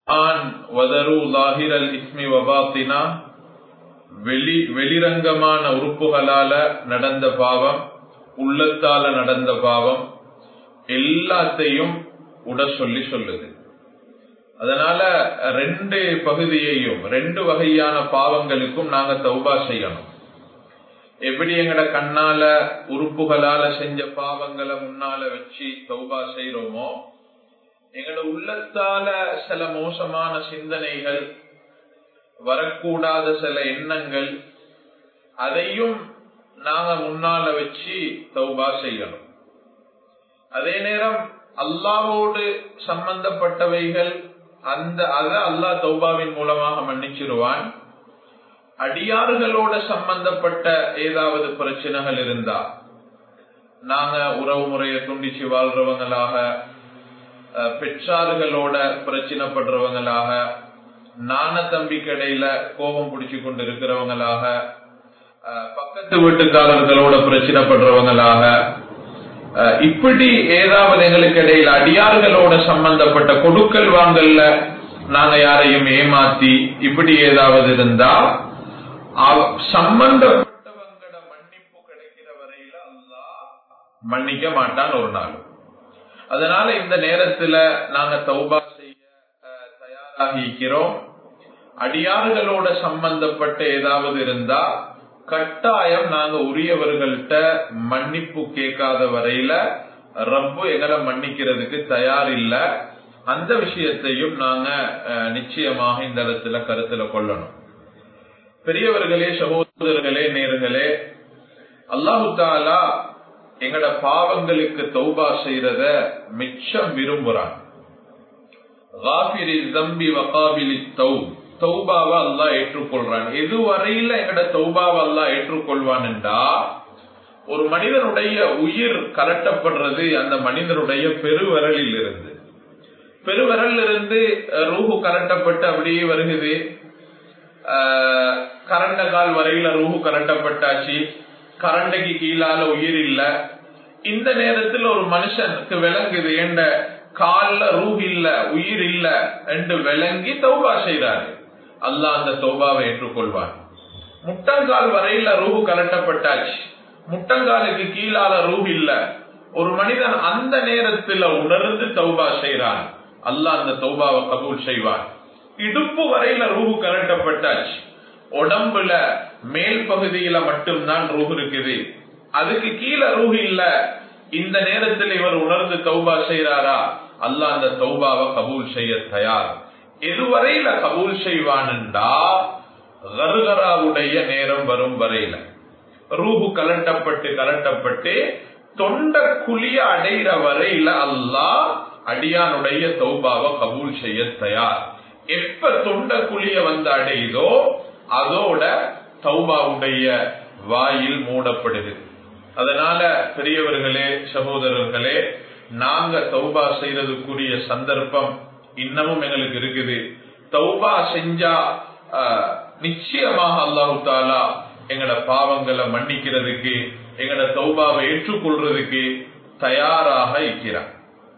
on வதரு லாஹிரல் இஸ்மி வபாத்தினா வெளி வெளிரங்கமான உறுப்புகளால நடந்த பாவம் உள்ளத்தால நடந்த பாவம் எல்லாத்தையும் உட சொல்லி சொல்லுது அதனால ரெண்டு பகுதியையும் ரெண்டு வகையான பாவங்களுக்கும் நாங்க தௌபா செய்யணும் எப்படி எங்கட கண்ணால உறுப்புகளால செஞ்ச பாவங்களை முன்னால வச்சு தௌபா செய்யறோமோ எங்கட உள்ளத்தால சில மோசமான சிந்தனைகள் வரக்கூடாத சில எண்ணங்கள் அதையும் நாங்க முன்னால வச்சு தௌபா செய்யணும் அதே நேரம் அல்லாவோடு சம்பந்தப்பட்டவைகள் அந்த அத அல்லா தௌபாவின் மூலமாக மன்னிச்சிருவான் அடியார்களோட சம்பந்தப்பட்ட ஏதாவது பிரச்சனைகள் இருந்தா நாங்க உறவு முறையை துண்டிச்சு வாழ்றவங்களாக பெற்றார்களோட பிரச்சனைப்படுறவங்களாக நான தம்பி கடையில கோபம் பிடிச்சு கொண்டு இருக்கிறவங்களாக பக்கத்து வீட்டுக்காரர்களோட பிரச்சனைப்படுறவங்களாக இப்படி ஏதாவது எங்களுக்கு இடையில அடியார்களோட சம்பந்தப்பட்ட கொடுக்கல் வாங்கல்ல நாங்க யாரையும் ஏமாத்தி இப்படி ஏதாவது இருந்தா சம்பந்தப்பட்டவங்களோட மன்னிப்பு கிடைக்கிற வரையில அல்லா மன்னிக்க மாட்டான் ஒரு நாள் அதனால இந்த நேரத்துல நாங்க தௌபா செய்ய தயாராகி இருக்கிறோம் அடியார்களோட சம்பந்தப்பட்ட ஏதாவது இருந்தா கட்டாயம் நாங்க உரியவர்கள்ட்ட மன்னிப்பு கேட்காத வரையில ரப்பு எங்களை மன்னிக்கிறதுக்கு தயார் இல்ல அந்த விஷயத்தையும் நாங்க நிச்சயமாக இந்த இடத்துல கருத்துல கொள்ளணும் பெரியவர்களே சகோதரர்களே நேர்களே அல்லாஹு தாலா எங்கட பாவங்களுக்கு தௌபா செய்யறத மிச்சம் விரும்புறான் தௌபாவை அல்லா ஏற்றுக்கொள்றான் எதுவரையில எங்கட தௌபாவை அல்லா ஏற்றுக்கொள்வான்டா ஒரு மனிதனுடைய உயிர் கலட்டப்படுறது அந்த மனிதனுடைய பெருவரலில் இருந்து பெருவரல் இருந்து ரூஹு கலட்டப்பட்டு அப்படியே வருகுது கரண்ட கால் வரையில ரூஹு கலட்டப்பட்டாச்சு கரண்டைக்கு கீழால உயிர் இல்ல இந்த நேரத்தில் ஒரு மனுஷனுக்கு விளங்குது என்ற கால்ல ரூஹ் இல்ல உயிர் இல்ல என்று விளங்கி தௌபா செய்கிறாரு அல்லாஹ் அந்த தௌபாவை ஏற்றுக்கொள்வான் முட்டங்கால் வரையில ரூஹு கலட்டப்பட்டாச்சு முட்டங்காலுக்கு கீழால ரூஹ் இல்ல ஒரு மனிதன் அந்த நேரத்துல உணர்ந்து தௌபா செய்கிறான் அல்லாஹ் அந்த தௌபாவை கபூல் செய்வான் இடுப்பு வரையில ரூஹு கலட்டப்பட்டாச்சு உடம்புல மேல் பகுதியில மட்டும்தான் ரூஹ் இருக்குது அதுக்கு கீழே ரூஹ் இல்ல இந்த நேரத்தில் இவர் உணர்ந்து தௌபா செய்யறாரா அல்லாஹ் அந்த தௌபாவை கபூல் செய்ய தயார் எதுவரையில கபூல் செய்வான்டா கருகராவுடைய நேரம் வரும் வரையில ரூஹு கலட்டப்பட்டு கலட்டப்பட்டு தொண்ட குழிய அடைகிற வரையில அல்லாஹ் அடியானுடைய தௌபாவை கபூல் செய்ய தயார் எப்ப தொண்ட குழிய வந்து அடையுதோ அதோட தௌபாவுடைய வாயில் மூடப்படுது அதனால பெரியவர்களே சகோதரர்களே நாங்க தௌபா செய்யறதுக்குரிய சந்தர்ப்பம் இன்னமும் எங்களுக்கு இருக்குது தௌபா செஞ்சா நிச்சயமாக அல்லாஹு தாலா எங்கட பாவங்களை மன்னிக்கிறதுக்கு எங்கட தௌபாவை ஏற்றுக்கொள்றதுக்கு தயாராக இருக்கிறான்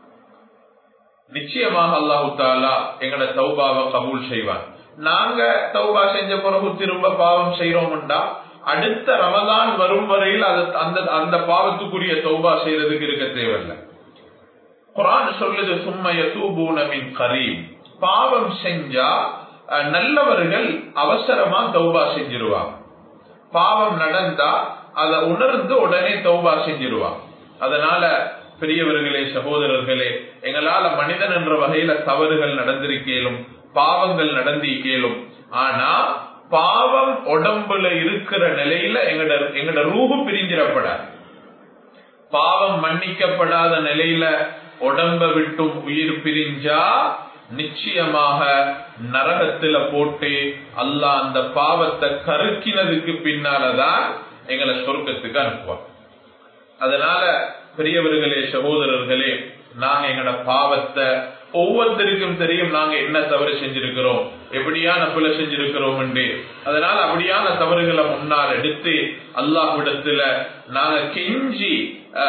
நிச்சயமாக அல்லாஹு தாலா எங்கட தௌபாவை கபூல் செய்வான் நாங்க தௌபா செஞ்ச பிறகு திரும்ப பாவம் செய்யறோம்டா அடுத்த ரமதான் வரும் வரையில் அது அந்த அந்த பாவத்துக்குரிய தௌபா செய்யறதுக்கு இருக்க தேவையில்லை குரான் சொல்லுது சும்மைய தூபூனமின் கரீம் பாவம் செஞ்சா நல்லவர்கள் அவசரமா தௌபா செஞ்சிருவாங்க பாவம் நடந்தா அதை உணர்ந்து உடனே தௌபா செஞ்சிருவாங்க அதனால பெரியவர்களே சகோதரர்களே எங்களால மனிதன் என்ற வகையில தவறுகள் நடந்திருக்கேலும் பாவங்கள் நடந்திருக்கேலும் ஆனா பாவம் உடம்புல இருக்கிற நிலையில எங்கட எங்கட ரூபு பிரிஞ்சிடப்படாது பாவம் மன்னிக்கப்படாத நிலையில உடம்ப விட்டும் உயிர் பிரிஞ்சா நிச்சயமாக நரகத்துல போட்டு அல்லாஹ் அந்த பாவத்தை கருக்கினதுக்கு பின்னாலதான் எங்களை சொர்க்கத்துக்கு அனுப்புவான் அதனால பெரியவர்களே சகோதரர்களே நாங்க எங்களோட பாவத்தை ஒவ்வொருத்தருக்கும் தெரியும் நாங்க என்ன தவறு செஞ்சிருக்கிறோம் எப்படியான பிழை செஞ்சிருக்கிறோம் என்று அதனால அப்படியான தவறுகளை முன்னால் எடுத்து அல்லாஹ்விடத்துல நாங்க கெஞ்சி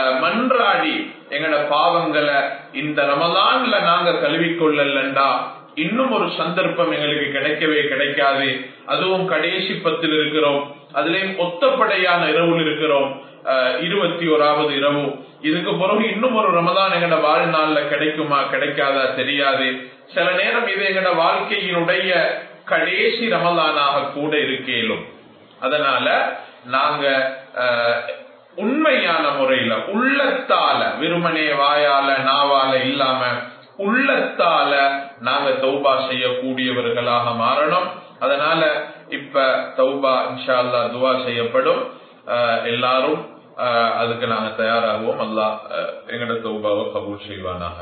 மன்றாடி எங்கட பாவங்களை இந்த ரமலான்ல நாங்க கழுவிக்கொள்ளலண்டா இன்னும் ஒரு சந்தர்ப்பம் எங்களுக்கு கிடைக்கவே கிடைக்காது அதுவும் கடைசி பத்தில் இருக்கிறோம் அதுலயும் ஒத்தப்படையான இரவுல இருக்கிறோம் இருபத்தி ஓராவது இரவு இதுக்கு பிறகு இன்னும் ஒரு ரமதான் எங்கட வாழ்நாள்ல கிடைக்குமா கிடைக்காதா தெரியாது சில நேரம் இது எங்கட வாழ்க்கையினுடைய கடைசி ரமதானாக கூட இருக்கேலும் அதனால நாங்க உண்மையான முறையில உள்ளத்தால விருமனே வாயால நாவால இல்லாம உள்ளத்தால நாங்க தௌபா செய்யக்கூடியவர்களாக மாறணும் அதனால இப்ப தௌபா இன்ஷா அல்லா துவா செய்யப்படும் எல்லாரும் அதுக்கு நாங்க தயாராகுவோம் அல்லா எங்கட தௌபாவை கபூல் செய்வானாக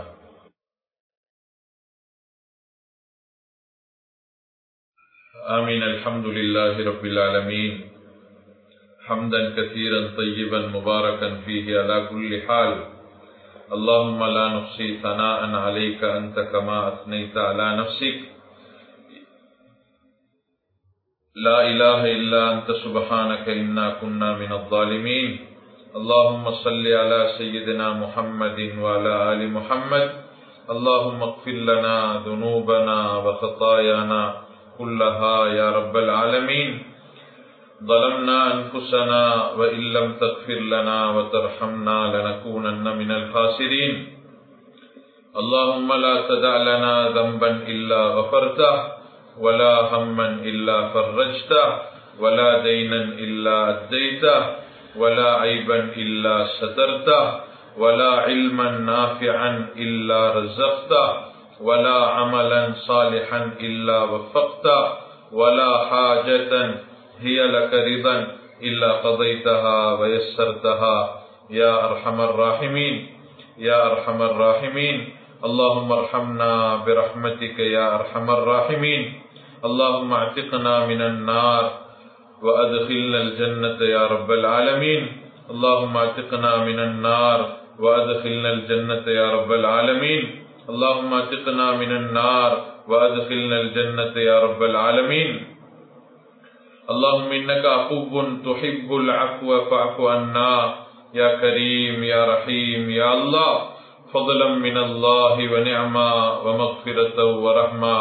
آمين الحمد لله رب العالمين حمدا كثيرا طيبا مباركا فيه على كل حال اللهم لا نحصي ثناء عليك أنت كما أثنيت على نفسك لا إله إلا أنت سبحانك إنا كنا من الظالمين اللهم صل على سيدنا محمد وعلى آل محمد اللهم اغفر لنا ذنوبنا وخطايانا كلها يا رب العالمين ظلمنا أنفسنا وإن لم تغفر لنا وترحمنا لنكونن من الخاسرين اللهم لا تدع لنا ذنبا إلا غفرته ولا هما إلا فرجته ولا دينا إلا أديته ولا عيبا إلا سترته ولا علما نافعا إلا رزقته ولا عملا صالحا إلا وفقته ولا حاجة هي لك رضا إلا قضيتها ويسرتها يا أرحم الراحمين يا أرحم الراحمين اللهم ارحمنا برحمتك يا أرحم الراحمين اللهم اعتقنا من النار وأدخلنا الجنة يا رب العالمين اللهم اعتقنا من النار وأدخلنا الجنة يا رب العالمين اللهم اعتقنا من النار وأدخلنا الجنة يا رب العالمين اللهم إنك عفو تحب العفو فاعف عنا يا كريم يا رحيم يا الله فضلا من الله ونعما ومغفرة ورحمة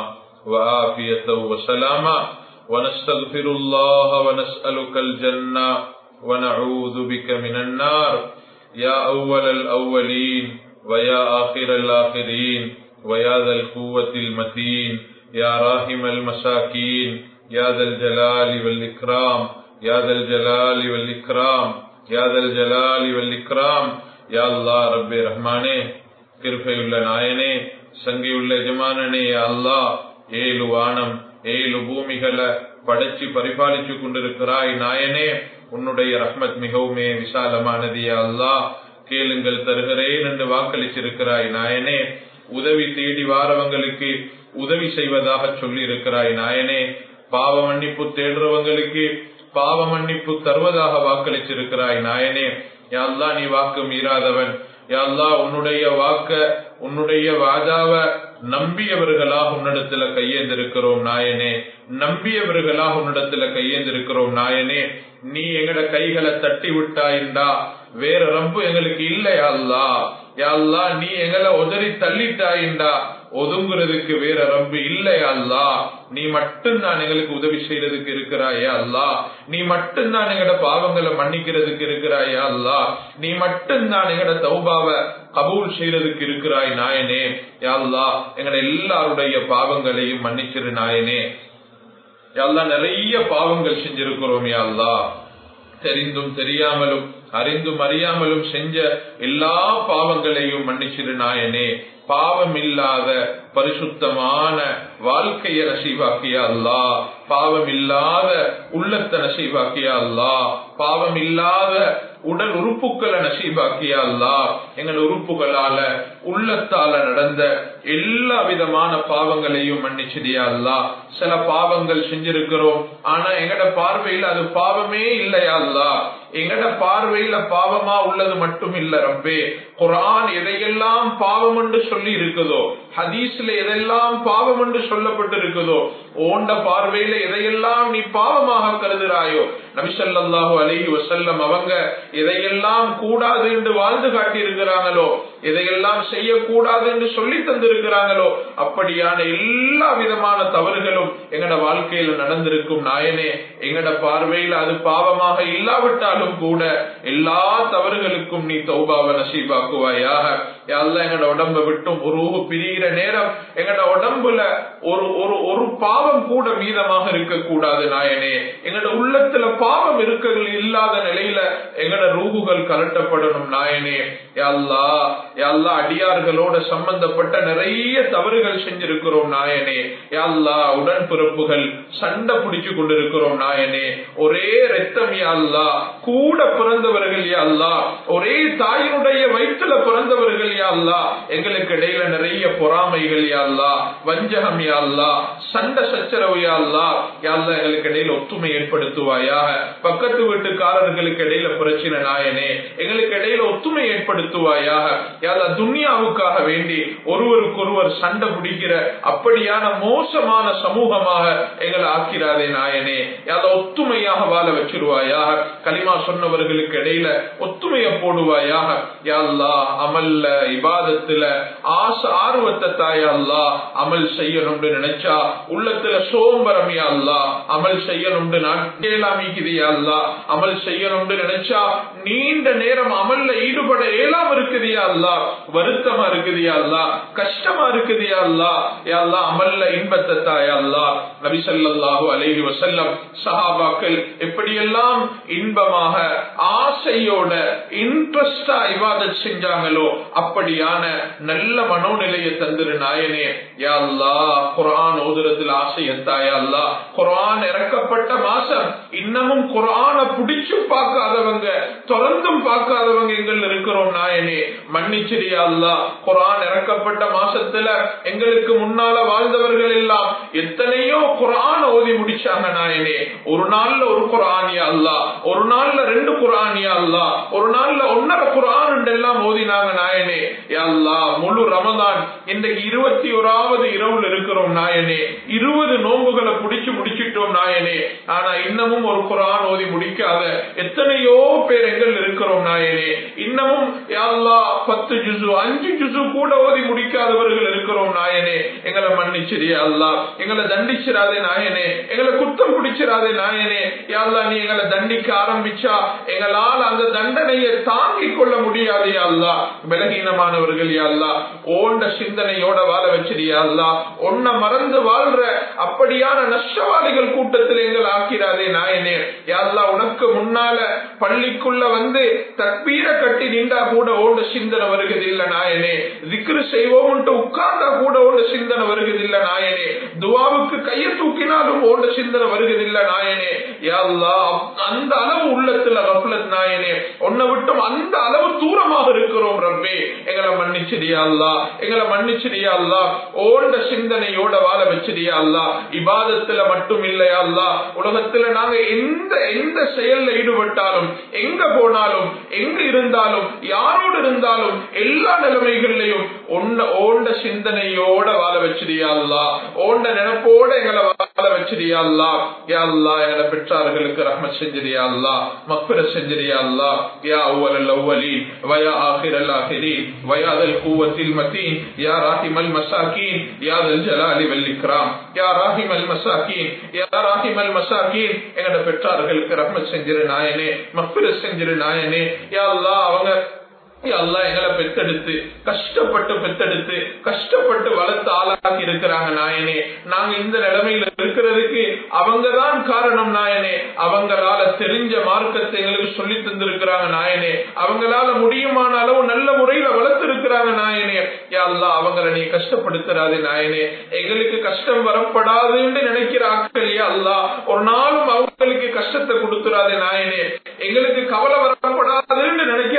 وعافية وسلاما ونستغفر الله ونسألك الجنة ونعوذ بك من النار يا أول الأولين ويا آخر الآخرين ويا ذا القوة المتين يا راحم المساكين يا ذا الجلال والإكرام يا ذا الجلال والإكرام يا ذا الجلال والإكرام يا الله رب رحمانே கிருபையுள்ள நாயனே சங்கியுள்ள எஜமானனே அல்லா ஏழு வானம் ஏழு பூமிகளை படைச்சு பரிபாலிச்சு கொண்டிருக்கிறாய் நாயனே உன்னுடைய ரஹ்மத் மிகவுமே விசாலமானது அல்லா கேளுங்கள் தருகிறேன் என்று வாக்களிச்சிருக்கிறாய் நாயனே உதவி தேடி வாரவங்களுக்கு உதவி செய்வதாக சொல்லி இருக்கிறாய் நாயனே பாவ மன்னிப்பு தேடுறவங்களுக்கு பாவ மன்னிப்பு தருவதாக வாக்களிச்சிருக்கிறாய் நாயனே யாழ்லா நீ வாக்கு மீறாதவன் யாழ்லா உன்னுடைய வாக்க உன்னுடைய வாதாவ நம்பியவர்களாக உன்னிடத்துல கையேந்திருக்கிறோம் நாயனே நம்பியவர்களாக உன்னிடத்துல கையேந்திருக்கிறோம் நாயனே நீ எங்கட கைகளை தட்டி விட்டாயிண்டா வேற ரம்பு எங்களுக்கு இல்லையா அல்லா யாழ்லா நீ எங்களை உதறி தள்ளிட்டாயிண்டா ஒதுங்குறதுக்கு வேற ரம்பு இல்லையா அல்லா நீ மட்டும்தான் எங்களுக்கு உதவி செய்யறதுக்கு இருக்கிறாயா அல்லா நீ மட்டும்தான் எங்கட பாவங்களை மன்னிக்கிறதுக்கு இருக்கிறாயா அல்லா நீ மட்டும்தான் எங்கட தௌபாவ கபூல் செய்யறதுக்கு இருக்கிறாய் நாயனே யாழ்லா எங்கட எல்லாருடைய பாவங்களையும் மன்னிச்சிரு நாயனே யாழ்லா நிறைய பாவங்கள் செஞ்சிருக்கிறோம் யாழ்லா தெரிந்தும் தெரியாமலும் அறிந்தும் அறியாமலும் செஞ்ச எல்லா பாவங்களையும் மன்னிச்சிரு நாயனே பாவம் இல்லாத பரிசுத்தமான வாழ்க்கைய நசீவாக்கியா அல்லா பாவம் இல்லாத உள்ளத்தை நசீவாக்கியா அல்லா பாவம் இல்லாத உடல் உறுப்புக்களை நசீபாக்கியா அல்லா எங்கள் உறுப்புகளால உள்ளத்தால நடந்த எல்லா விதமான பாவங்களையும் மன்னிச்சிடியா அல்லா சில பாவங்கள் செஞ்சிருக்கிறோம் ஆனா எங்கட பார்வையில் அது பாவமே இல்லையா அல்லா எங்கட பார்வையில பாவமா உள்ளது மட்டும் இல்ல ரப்பே குரான் எதையெல்லாம் பாவம் என்று சொல்லி இருக்குதோ ஹதீஸ்ல எதெல்லாம் பாவம் என்று சொல்லப்பட்டு இருக்குதோ ஓண்ட பார்வையில எதையெல்லாம் நீ பாவமாக கருதுறாயோ நபிசல்லாஹு அலஹி வசல்லம் அவங்க எதையெல்லாம் கூடாது என்று வாழ்ந்து காட்டி இருக்கிறாங்களோ எதையெல்லாம் செய்யக்கூடாது என்று சொல்லி தந்திருக்கிறாங்களோ அப்படியான எல்லா விதமான தவறுகளும் எங்கட வாழ்க்கையில நடந்திருக்கும் நாயனே எங்கட பார்வையில் அது பாவமாக இல்லாவிட்டாலும் கூட எல்லா தவறுகளுக்கும் நீ தௌபாவை நசீபாக்குவாயாக யாரெல்லாம் எங்கட உடம்ப விட்டும் ஒரு பிரிகிற நேரம் எங்கட உடம்புல ஒரு ஒரு ஒரு பாவம் கூட மீதமாக இருக்கக்கூடாது நாயனே எங்கட உள்ளத்துல பாவம் இருக்க இல்லாத நிலையில எங்கட ரூகுகள் கலட்டப்படணும் நாயனே யாழ்லா யாழ்லா அடியார்களோட சம்பந்தப்பட்ட நிறைய தவறுகள் செஞ்சிருக்கிறோம் நாயனே யாழ்லா உடன்பிறப்புகள் சண்டை பிடிச்சு கொண்டிருக்கிறோம் நாயனே ஒரே ரத்தம் யாழ்லா கூட பிறந்தவர்கள் யாழ்லா ஒரே தாயினுடைய வயிற்றுல பிறந்தவர்கள் யாழ்லா எங்களுக்கு இடையில நிறைய பொறாமைகள் யாழ்லா வஞ்சகம் யாழ்லா சண்டை சச்சரவு யாழ்லா யாழ்லா எங்களுக்கு இடையில ஒத்துமை ஏற்படுத்துவாயாக பக்கத்து வீட்டுக்காரர்களுக்கு இடையில பிரச்சனை நாயனே எங்களுக்கு இடையில ஒத்துமை ஏற்படுத்துவாயாக யாழ்லா துன்யாவுக்காக வேண்டி ஒருவருக்கொருவர் சண்டை பிடிக்கிற அப்படியான மோசமான சமூகமாக எங்களை ஆக்கிறாதே நாயனே யாழ்லா ஒத்துமையாக வாழ வச்சிருவாயாக களிமா சொன்னவர்களுக்கு இடையில ஒத்துமைய போடுவாயாக யாழ்லா அமல்ல இபாதத்துல ஆச ஆர்வத்தை தாயல்லா அமல் செய்யணும்னு நினைச்சா உள்ளத்துல சோம்பரம் அல்லா அமல் செய்யணும்னு நாட்டேலாமிக்குதியா அல்லா அமல் செய்யணும்னு நினைச்சா நீண்ட நேரம் அமல்ல ஈடுபட ஏலாம் இருக்குதியா அல்லா வருத்தமா இருக்குதியா அல்லா கஷ்டமா இருக்குதியா அல்லா யாழ்லா அமல்ல இன்பத்தை தாயா அல்லா நபிசல்லாஹு அலைஹி வசல்லம் சஹாபாக்கள் எப்படியெல்லாம் இன்பமாக ஆசையோட இன்ட்ரெஸ்டா இவாதத் செஞ்சாங்களோ அப்படியான நல்ல மனோநிலையை தந்திரு நாயனே யாழ்லா குரான் ஓதுறதுல ஆசையத்தாயா அல்லா குரான் இறக்கப்பட்ட மாசம் இன்னமும் குரான பிடிச்சு பார்க்காதவங்க தொடர்ந்தும் பார்க்காதவங்க எங்கள் இருக்கிறோம் நாயனே மன்னிச்சிரியா அல்லா குரான் இறக்கப்பட்ட மாசத்துல எங்களுக்கு முன்னால வாழ்ந்தவர்கள் எல்லாம் எத்தனையோ குரான் ஓதி முடிச்சாங்க நாயனே ஒரு நாள்ல ஒரு குரானியா அல்லா ஒரு நாள்ல ரெண்டு குரானியா அல்லா ஒரு நாள்ல ஒன்னரை குரான் எல்லாம் ஓதினாங்க நாயனே அல்லா முழு ரமதான் இன்றைக்கு இருபத்தி ஓராவது இரவுல இருக்கிறோம் நாயனே இருபது நோம்புகளை புடிச்சு முடிச்சிட்டோம் நாயனே ஆனா இன்னமும் ஒரு குரான் ஓதி முடிக்காத எத்தனையோ பேர் எங்கள் இருக்கிறோம் நாயனே இன்னமும் யாழ்லா பத்து ஜுசு அஞ்சு ஜுசு கூட ஓதி முடிக்காதவர்கள் இருக்கிறோம் நாயனே எங்களை மன்னிச்சிரியா அல்லா எங்களை தண்டிச்சிடாதே நாயனே எங்களை குத்தம் பிடிச்சிடாதே நாயனே யாழ்லா நீ எங்களை தண்டிக்க ஆரம்பிச்சா எங்களால் அந்த தண்டனையை தாங்கிக் கொள்ள முடியாது அல்லா பலகீனமானவர்கள் யாழ்லா ஓண்ட சிந்தனையோட வாழ வச்சிரியா அல்லா ஒன்ன மறந்து வாழ்ற அப்படியான நஷ்டவாதிகள் கூட்டத்தில் எங்கள் ஆக்கிறாதே நாயனே யாழ்லா உனக்கு முன்னால பள்ளிக்குள்ள வந்து தற்பீர கட்டி நின்றா கூட ஓண்ட சிந்தனை வருகிறது இல்ல நாயனே திக்ரு செய்வோம் உட்கார்ந்தா கூட ஓண்ட சிந்தனை வருகிறது இல்ல நாயனே துவாவுக்கு கையை தூக்கினாலும் ஓண்ட சிந்தனை வருகிறது இல்ல நாயனே யாழ்லா அந்த அளவு உள்ளத்துல ரஃப்லத் நாயனே உன்னை விட்டும் அந்த அளவு தூரமாக இருக்கிறோம் ரப்பே எங்களை மன்னிச்சிடியா அல்லா எங்களை மன்னிச்சிடியா அல்லா ஓண்ட சிந்தனையோட வாழ வச்சிடியா அல்லா இபாதத்துல மட்டும் இல்லையா அல்லா உலகத்துல நாங்க எந்த எந்த செயல்ல ஈடுபட்டாலும் எங்க போனாலும் எங்க இருந்தாலும் யாரோடு இருந்தாலும் எல்லா நிலைமைகள்லையும் ஒன்ன ஓண்ட சிந்தனையோட வாழ வச்சிடியா அல்லா ஓண்ட நினைப்போட எங்களை வாழ வச்சிடியா அல்லா யா அல்லா எங்களை பெற்றார்களுக்கு ரஹ்மத் செஞ்சிரியா அல்லா மக்பிர செஞ்சிரியா அல்லா யா அவ்வல் الأولين ويا آخر الآخرين ويا ذا القوة المتين يا راحم المساكين يا ذا الجلال والإكرام يا راحم المساكين يا راحم المساكين எங்கட பெற்றார்களுக்கு ரஹ்மத் செஞ்சிரு நாயனே மக்பிர செஞ்சிரு நாயனே யா அல்லாஹ் அவங்க அல்லா எங்களை பெத்தெடுத்து கஷ்டப்பட்டு பெத்தெடுத்து கஷ்டப்பட்டு வளர்த்து ஆளாக்கி இருக்கிறாங்க நாயனே நாங்க இந்த நிலைமையில இருக்கிறதுக்கு அவங்கதான் காரணம் நாயனே அவங்களால தெரிஞ்ச மார்க்கத்தை எங்களுக்கு சொல்லி தந்திருக்கிறாங்க நாயனே அவங்களால முடியுமான அளவு நல்ல முறையில வளர்த்து இருக்கிறாங்க நாயனே அல்லா அவங்களை நீ கஷ்டப்படுத்துறாதே நாயனே எங்களுக்கு கஷ்டம் வரப்படாதுன்னு நினைக்கிற ஆட்கள் அல்லா ஒரு நாளும் அவங்களுக்கு கஷ்டத்தை கொடுத்துறாதே நாயனே எங்களுக்கு கவலை வரப்படாதுன்னு நினைக்கிற ஆட்கள்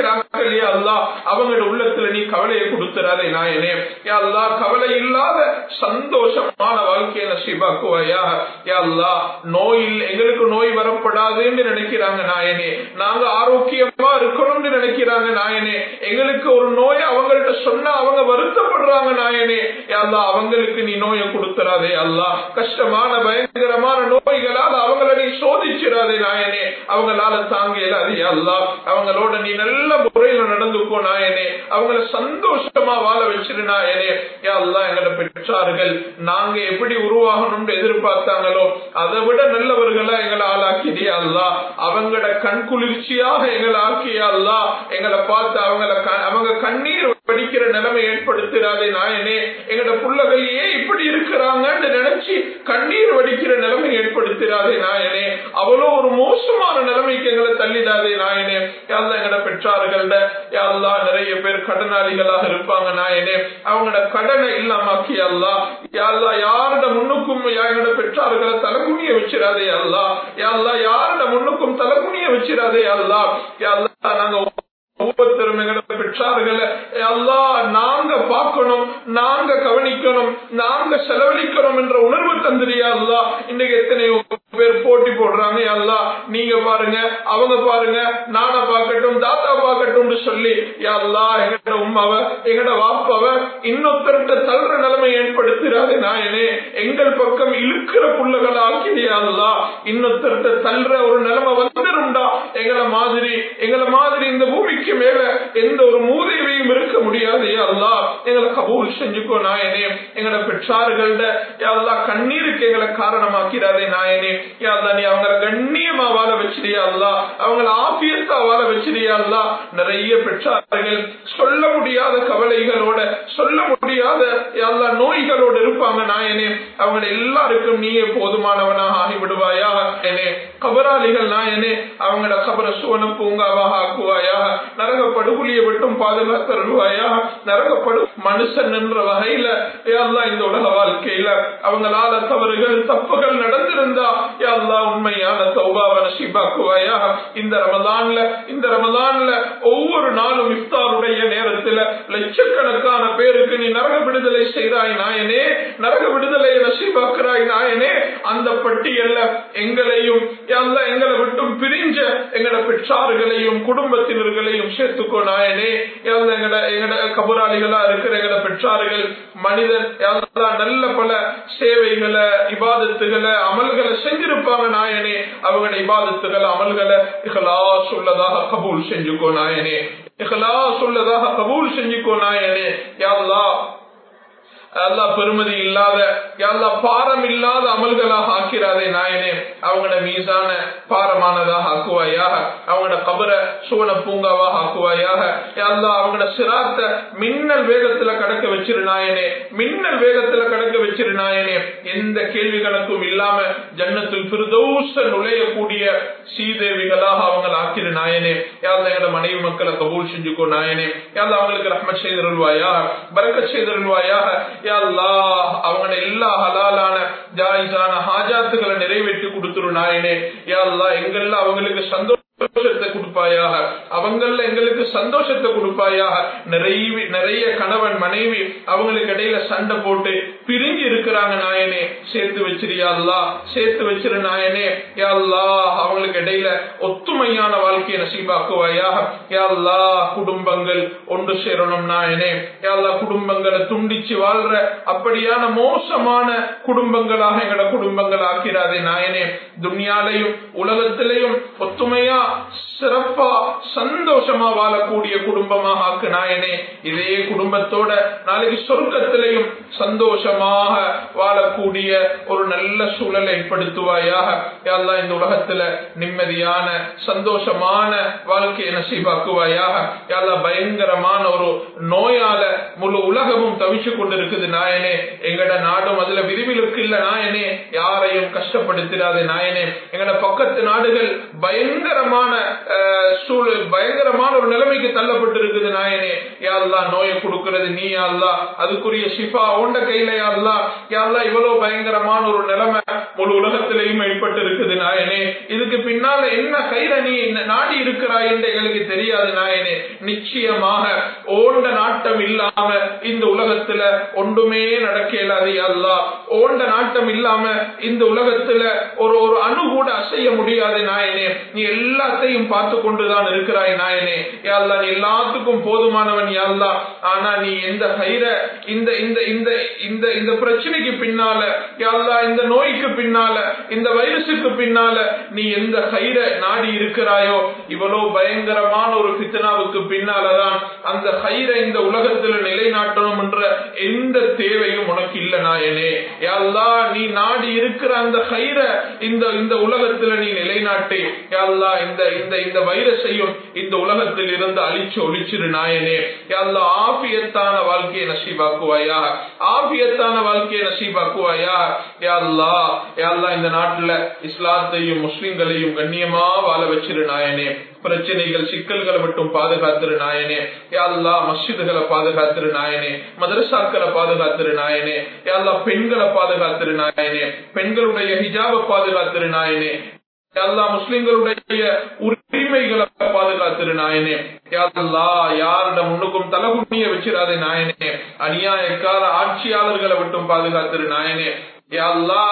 பெற்றார்கள் யா அல்லா அவங்களோட உள்ளத்துல நீ கவலையை கொடுத்துறாதே நாயனே யா அல்லா கவலை இல்லாத சந்தோஷமான வாழ்க்கையை நசீபாக்குவாயா யா அல்லா நோயில் எங்களுக்கு நோய் வரப்படாதுன்னு நினைக்கிறாங்க நாயனே நாங்க ஆரோக்கியமா இருக்கணும்னு நினைக்கிறாங்க நாயனே எங்களுக்கு ஒரு நோய் அவங்கள்ட்ட சொன்னா அவங்க வருத்தப்படுறாங்க நாயனே யா அல்லா அவங்களுக்கு நீ நோயை கொடுத்துறாதே அல்லா கஷ்டமான பயங்கரமான நோய்களால் அவங்கள நீ சோதிச்சிடாதே நாயனே அவங்களால தாங்க இயலாது யா அல்லா அவங்களோட நீ நல்ல முறையில நடந்துக்கோ நாயனே அவங்கள சந்தோஷமா வாழ வச்சிரு நாயனே யா அல்லா எங்களை பெற்றார்கள் நாங்க எப்படி உருவாகணும்னு எதிர்பார்த்தாங்களோ அதை விட நல்லவர்களா எங்களை ஆளாக்கிடியா அல்லா அவங்களோட கண் குளிர்ச்சியாக எங்களை ஆக்கியா அல்லா எங்களை பார்த்து அவங்கள க- அவங்க கண்ணீர் படிக்கிற நிலைமை ஏற்படுத்துறாதே நாயனே எங்களோட புள்ளகள் ஏன் இப்படி இருக்கிறாங்கன்னு நினைச்சு கண்ணீர் வடிக்கிற நிலைமை ஏற்படுத்துறாதே நாயனே அவ்வளோ ஒரு மோசமான நிலைமைக்கு எங்களை தள்ளிடாதே நாயனே யாழ்லா எங்களோட பெற்றார்கள்ட யாழ்லா நிறைய பேர் கடனாளிகளாக இருப்பாங்க நாயனே அவங்களோட கடனை இல்லாமக்கி அல்லா யாழ்லா யாரோட முன்னுக்கும் யா- எங்களோட பெற்றார்களை தலைகுனிய வச்சிடாதே அல்லா யாழ்லா யாரோட முன்னுக்கும் தலைகுனிய வச்சிடாதே அல்லா யாழ்லா நாங்க ஒவ்வொருத்தரும் எங்களோட பெற்றார்களை அல்லா நாங்க பார்க்கணும் நாங்க கவனிக்கணும் நாங்க செலவழிக்கணும் என்ற உணர்வு தந்திரியா அல்லா இன்னைக்கு எத்தனையோ பேர் போட்டி போடுறாங்க அல்லா நீங்க பாருங்க அவங்க பாருங்க நான பார்க்கட்டும் தாத்தா பார்க்கட்டும் சொல்லி யா அல்லா எங்கட உமாவ எங்கட வாப்பாவ இன்னொருத்தர்கிட்ட தள்ளுற நிலைமை ஏற்படுத்துறாது நாயனே எங்கள் பக்கம் இழுக்கிற புள்ளகளை ஆக்கிடியா அல்லா இன்னொருத்தர்கிட்ட தள்ளுற ஒரு நிலைமை வந்துரும்டா எங்களை மாதிரி எங்களை மாதிரி இந்த பூமிக்கு மேல எந்த ஒரு மூதேவியும் இருக்க முடியாது யா அல்லா எங்களை கபூல் செஞ்சுக்கோ நாயனே எங்களோட பெற்றார்கள்ட யா அல்லா கண்ணீருக்கு எங்களை காரணமாக்கிறாதே நாயனே யா அல்லா நீ அவங்கள கண்ணியமா வாழ வச்சிரியா அல்லா அவங்கள ஆபியத்தா வாழ வச்சிரியா அல்லா நிறைய பெற்றார்கள் சொல்ல முடியாத கவலைகளோட சொல்ல முடியாத யா அல்லா நோய்களோட இருப்பாங்க நாயனே அவங்க எல்லாருக்கும் நீயே போதுமானவனாக ஆகிவிடுவாயா என்னே கபராளிகள் நாயனே அவங்களோட கபர சுவன பூங்காவாக ஆக்குவாயாக நரக படுகொலியை விட்டும் பாதுகாத்தருள்வாயா நரகப்படு மனுஷன் என்ற வகையில யாழ்லா இந்த உலக வாழ்க்கையில அவங்களால தவறுகள் தப்புகள் நடந்திருந்தா யாழ்லா உண்மையான சௌபாவ நசீபாக்குவாயா இந்த ரமதான்ல இந்த ரமதான்ல ஒவ்வொரு நாளும் இஃப்தாருடைய நேரத்துல லட்சக்கணக்கான பேருக்கு நீ நரக விடுதலை செய்கிறாய் நாயனே நரக விடுதலை நசீபாக்குறாய் நாயனே அந்த பட்டியல்ல எங்களையும் யாழ்லா எங்களை விட்டும் பிரிஞ்ச எங்கட பெற்றார்களையும் குடும்பத்தினர்களையும் சேர்த்துக்கோ நாயனே யாழ்லா எங்கட எங்கட கபுராளிகளா இருக்கிற எங்கட பெற்றார்கள் மனிதன் யாழ்லா நல்ல பல சேவைகளை இபாதத்துகளை அமல்களை செஞ்சிருப்பாங்க நாயனே அவங்களோட இபாதத்துகளை அமல்களை இஹ்லாஸ் உள்ளதாக கபூல் செஞ்சுக்கோ நாயனே இஹ்லாஸ் உள்ளதாக கபூல் செஞ்சுக்கோ நாயனே யாழ்லா அல்லா பெருமதி இல்லாத அல்லா பாரம் இல்லாத அமல்களாக ஆக்கிறாதே நாயனே அவங்களோட மீசான பாரமானதாக ஆக்குவாயாக அவங்களோட கபர சுவன பூங்காவாக ஆக்குவாயாக அல்லா அவங்களோட சிராத்த மின்னல் வேகத்துல கடக்க வச்சிரு நாயனே மின்னல் வேகத்துல கடக்க வச்சிரு நாயனே எந்த கேள்வி கணக்கும் இல்லாம ஜன்னத்தில் பிரதோஷ நுழையக்கூடிய சீதேவிகளாக அவங்களை ஆக்கிரு நாயனே யாழ்லா எங்களோட மனைவி மக்களை கபூல் செஞ்சுக்கோ நாயனே யாழ்லா அவங்களுக்கு ரஹ்மத் செய்தருள்வாயாக பறக்க செய்தருள்வாயாக அவங்கள எல்லா ஹலாலான ஜாயிஸான ஹாஜாத்துகளை நிறைவேற்றி கொடுத்துரு நாயனே யாழ்லா எங்கெல்லாம் அவங்களுக்கு சந்தோஷம் சந்தோஷத்தை கொடுப்பாயாக அவங்கள எங்களுக்கு சந்தோஷத்தை கொடுப்பாயாக நிறைய நிறைய கணவன் மனைவி அவங்களுக்கு இடையில சண்டை போட்டு பிரிஞ்சு இருக்கிறாங்க நாயனே சேர்த்து வச்சிருயா அல்லா சேர்த்து வச்சிரு நாயனே யாழ்லா அவங்களுக்கு இடையில ஒத்துமையான வாழ்க்கையை நசீபாக்குவாயாக யாழ்லா குடும்பங்கள் ஒன்று சேரணும் நாயனே யாழ்லா குடும்பங்களை துண்டிச்சு வாழ்ற அப்படியான மோசமான குடும்பங்களாக எங்களோட குடும்பங்கள் ஆக்கிறாதே நாயனே துன்யாலையும் உலகத்திலையும் ஒத்துமையா சிறப்பா சந்தோஷமா வாழக்கூடிய குடும்பமாக ஆக்கு நாயனே இதே குடும்பத்தோட நாளைக்கு சொர்க்கத்திலையும் சந்தோஷமாக வாழக்கூடிய ஒரு நல்ல சூழலை ஏற்படுத்துவாயாக யாழ்லா இந்த உலகத்துல நிம்மதியான சந்தோஷமான வாழ்க்கையை நசீபாக்குவாயாக யாழ்லா பயங்கரமான ஒரு நோயால முழு உலகமும் தவிச்சு கொண்டிருக்குது நாயனே எங்கட நாடும் அதுல விரிவிலுக்கு இல்ல நாயனே யாரையும் கஷ்டப்படுத்திடாதே நாயனே எங்கட பக்கத்து நாடுகள் பயங்கரமான அஹ், சூழல் பயங்கரமான ஒரு நிலைமைக்கு தள்ளப்பட்டு இருக்குது நாயனே யாழ்லா நோயை கொடுக்கிறது நீ யாழ்லா அதுக்குரிய ஷிஃபா உண்ட கையில யாழ்லா யாழ்லா இவ்வளவு பயங்கரமான ஒரு நிலைமை முழு உலகத்திலேயும் ஏற்பட்டு இருக்குது நாயனே இதுக்கு பின்னால என்ன கையில நீ நாடி இருக்கிறாய் என்று எங்களுக்கு தெரியாது நாயனே நிச்சயமாக ஓண்ட நாட்டம் இல்லாம இந்த உலகத்துல ஒன்றுமே நடக்க இயலாது அல்லா ஓண்ட நாட்டம் இல்லாம இந்த உலகத்துல ஒரு ஒரு அணு கூட அசைய முடியாது நாயனே நீ எல்லாத்தையும் பார்த்து கொண்டுதான் இருக்கிறாய் நாயனே யாழ்லா நீ எல்லாத்துக்கும் போதுமானவன் யாழ்லா ஆனா நீ எந்த கயிற இந்த இந்த இந்த இந்த இந்த பிரச்சனைக்கு பின்னால யாழ்லா இந்த நோய்க்கு பின்னால இந்த வைரஸுக்கு பின்னால நீ எந்த கயிற நாடி இருக்கிறாயோ இவ்வளவு பயங்கரமான ஒரு பித்தனாவுக்கு பின்னாலதான் அந்த கயிற இந்த உலகத்துல நிலைநாட்டணும் என்ற எந்த தேவையும் உனக்கு இல்ல நாயனே யாழ்லா நீ நாடி இருக்கிற அந்த கயிற இந்த இந்த உலகத்துல நீ நிலைநாட்டு யாழ்லா இந்த இந்த இந்த வைரஸையும் இந்த உலகத்தில் இருந்து அழிச்சு ஒழிச்சிரு நாயனே யாழ்லா ஆபியத்தான வாழ்க்கையை நசீபாக்குவாயா ஆபியத்தான வாழ்க்கையை நசீபாக்குவாயா யாழ்லா யாழ்லா இந்த நாட்டுல இஸ்லாத்தையும் முஸ்லிம்களையும் கண்ணியமா வாழ வச்சிரு நாயனே பிரச்சனைகள் சிக்கல்களை மட்டும் பாதுகாத்துரு நாயனே யாழ்லா மஸ்ஜிதுகளை பாதுகாத்துரு நாயனே மதரசாக்களை பாதுகாத்துரு நாயனே யாழ்லா பெண்களை பாதுகாத்துரு நாயனே பெண்களுடைய ஹிஜாபை பாதுகாத்துரு நாயனே எல்லா முஸ்லிம்களுடைய உரிமைகளை பாதுகாத்துரு நாயனே யாருல்லா யாரிட முன்னுக்கும் தலகுண்ணிய வச்சிடாதே நாயனே அநியாயக்கார ஆட்சியாளர்களை விட்டும் பாதுகாத்துரு நாயனே யாருல்லா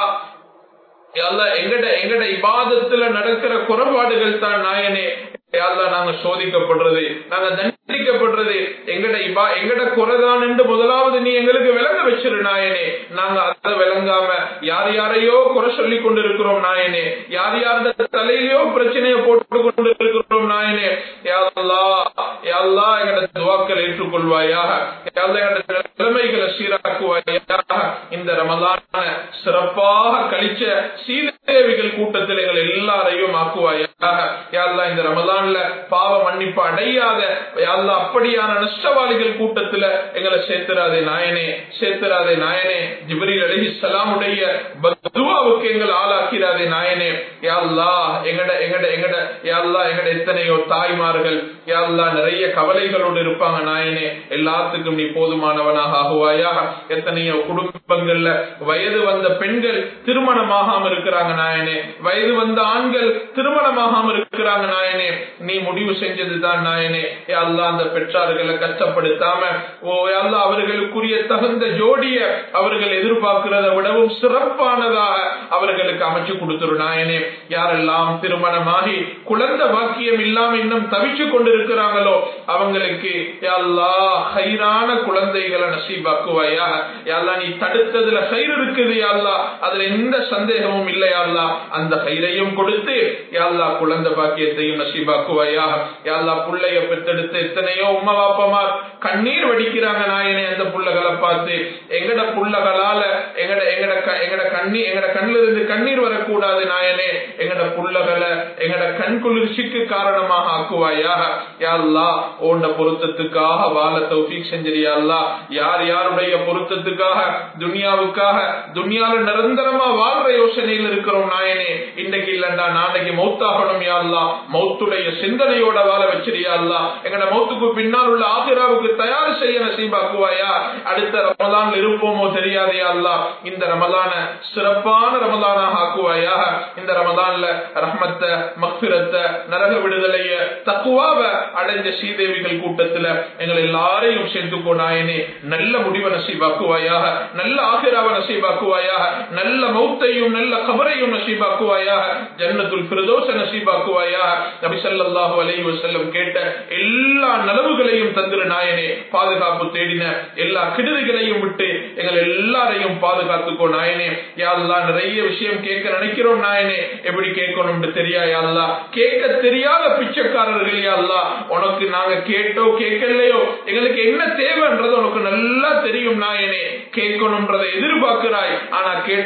யாழ்லா எங்கட எங்கட இபாதத்துல நடக்கிற குறைபாடுகள் தான் நாயனே யாழ்லா நாங்க சோதிக்கப்படுறது நாங்க தண்டிக்கப்படுறது எங்கட இபா எங்கட குறைதான் என்று முதலாவது நீ எங்களுக்கு விளங்க வச்சிரு நாயனே நாங்க அதை விளங்காம யார் யாரையோ குறை சொல்லி கொண்டு இருக்கிறோம் நாயனே யார் யாருடைய தலையிலயோ பிரச்சனையை போட்டு கொண்டு இருக்கிறோம் நாயனே யாழ்லா யாழ்லா எங்கட துவாக்கள் ஏற்றுக்கொள்வாயாக யாழ்லா எங்கட நிலைமைகளை சீராக்குவாயாக இந்த ரமலான சிறப்பாக கழிச்ச சீதேவிகள் கூட்டத்தில் எங்கள் எல்லாரையும் ஆக்குவாயாக யாழ்லா இந்த ரமலான்ல பாவ மன்னிப்பு அடையாத யாழ்லா அப்படியான நஷ்டவாளிகள் கூட்டத்துல எங்களை சேர்த்துறாதே நாயனே சேர்த்துறாதே நாயனே ஜிப்ரீல் அலஹி சலாமுடைய பதுவாவுக்கு எங்கள் ஆளாக்கிறாதே நாயனே யாழ்லா எங்கட எங்கட எங்கட யாழ்லா எங்கட எத்தனையோ தாய்மார்கள் யாழ்லா நிறைய கவலைகளோடு இருப்பாங்க நாயனே எல்லாத்துக்கும் நீ போதுமானவனாக ஆகுவாயாக எத்தனையோ குடும்பங்கள்ல வயது வந்த பெண்கள் திருமணமாகாம இருக்கிறாங்க நாயனே வயது வந்த ஆண்கள் திருமணமாகாம இருக்கிறாங்க நாயனே நீ முடிவு செஞ்சதுதான் நாயனே அல்லா அந்த பெற்றார்களை கஷ்டப்படுத்தாம ஓ அல்லா அவர்களுக்குரிய தகுந்த ஜோடிய அவர்கள் எதிர்பார்க்கிறத விடவும் சிறப்பானதாக அவர்களுக்கு அமைச்சு கொடுத்துரு நாயனே யாரெல்லாம் திருமணமாகி குழந்தை பாக்கியம் இல்லாம இன்னும் தவிச்சு கொண்டிருக்கிறாங்களோ அவங்களுக்கு யாழ்லா ஹைரான குழந்தைகளை நசீபாக்குவாயா யாழ்லா நீ தடுத்ததுல ஹைர் இருக்குது யாழ்லா அதுல எந்த சந்தேகமும் இல்லையாள்லா அந்த ஹைரையும் கொடுத்து யாழ்லா குழந்தை பாக்கியத்தையும் நசீபாக்குவாயா யாழ்லா புள்ளைய பெத்தெடுத்து எத்தனையோ உமா பாப்பமார் கண்ணீர் வடிக்கிறாங்க நாயனே அந்த புள்ளகளை பார்த்து எங்கட புள்ளகளால எங்கட எங்கட எங்கட கண்ணீர் எங்கட கண்ணில் இருந்து கண்ணீர் வரக்கூடாது நாயனே எங்கட புள்ளகளை எங்கட கண் குளிர்ச்சிக்கு காரணமாக ஆக்குவாயாக யாழ்லா ஓண்ட பொருத்தத்துக்காக வாழ தௌஃபீக் செஞ்சிரியாள்லா யார் யாருடைய பொருத்தத்துக்காக துனியாவுக்காக துனியால நிரந்தரமா வாழ்ற யோசனையில் இருக்கிறோம் நாயனே இன்றைக்கு இல்லண்டா நாளைக்கு மௌத்தாகணும் யாழ்லா மௌத்துடைய சிந்தனையோட வாழ வச்சிரியாள்லா எங்கட மௌத்துக்கு பின்னால் உள்ள ஆசிராவுக்கு தயார் செய்ய நசீபாக்குவாயா அடுத்த ரமலான் இருப்போமோ தெரியாதே அல்லா இந்த ரமலான சிறப்பான ரமலானாக ஆக்குவாயாக இந்த ரமலான்ல ரஹ்மத்தை மக்பிரத்தை நரக விடுதலைய தக்குவாவ அடைஞ்ச ஸ்ரீதேவிகள் கூட்டத்துல எங்களை எல்லாரையும் சேர்த்துக்கோ நாயனே நல்ல முடிவை நசீபாக்குவாயாக நல்ல ஆகிராவ நசீபாக்குவாயாக நல்ல மௌத்தையும் நல்ல கபரையும் நசீபாக்குவாயாக ஜன்னத்துல் பிரதோஷ நசீபாக்குவாயாக நபி ஸல்லல்லாஹு அலைஹி வஸல்லம் கேட்ட எல்லா நலவுகளையும் தந்திர நாயனே பாதுகாப்பு தேடின எல்லா கிடுதிகளையும் விட்டு எங்கள் எல்லாரையும் பாதுகாத்துக்கோ நாயனே யாழ்லா நிறைய விஷயம் கேட்க நினைக்கிறோம் நாயனே எப்படி கேட்கணும்னு தெரியா யாழ்லா கேட்க தெரியாத பிச்சைக்காரர்கள் யாழ்லா உனக்கு நாங்க கேட்டோ கேட்கலையோ எங்களுக்கு என்ன தேவைன்றது உனக்கு நல்லா தெரியும் நாயனே கேட்கணும்ன்றதை எதிர்பார்க்கிறாய் ஆனா கேட்டுதான்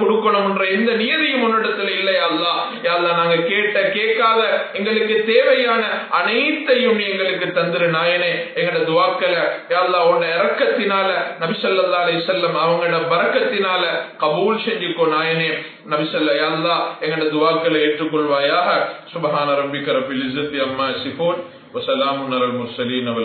கொடுக்கணும்ன்ற எந்த நியதியும் உன்னிடத்துல இல்லையா அல்லா யாழ்லா நாங்க கேட்ட கேட்காத எங்களுக்கு தேவையான அனைத்தையும் நீ எங்களுக்கு தந்துரு நாயனே எங்களோட துவாக்களை யாழ்லா உன்ன இறக்கத்தினால நபிசல்லா அலி செல்லம் அவங்களோட பறக்கத்தினால கபூல் செஞ்சுக்கோ நாயனே நபிசல்ல யாழ்லா எங்களோட துவாக்களை ஏற்றுக்கொள்வாயாக சுபஹான ரப்பிக்க ரப்பில் இஸ்ஸத்தி அம்மா சிஃபோன் வசலாமுன் அலல் முர்சலீன் அவல்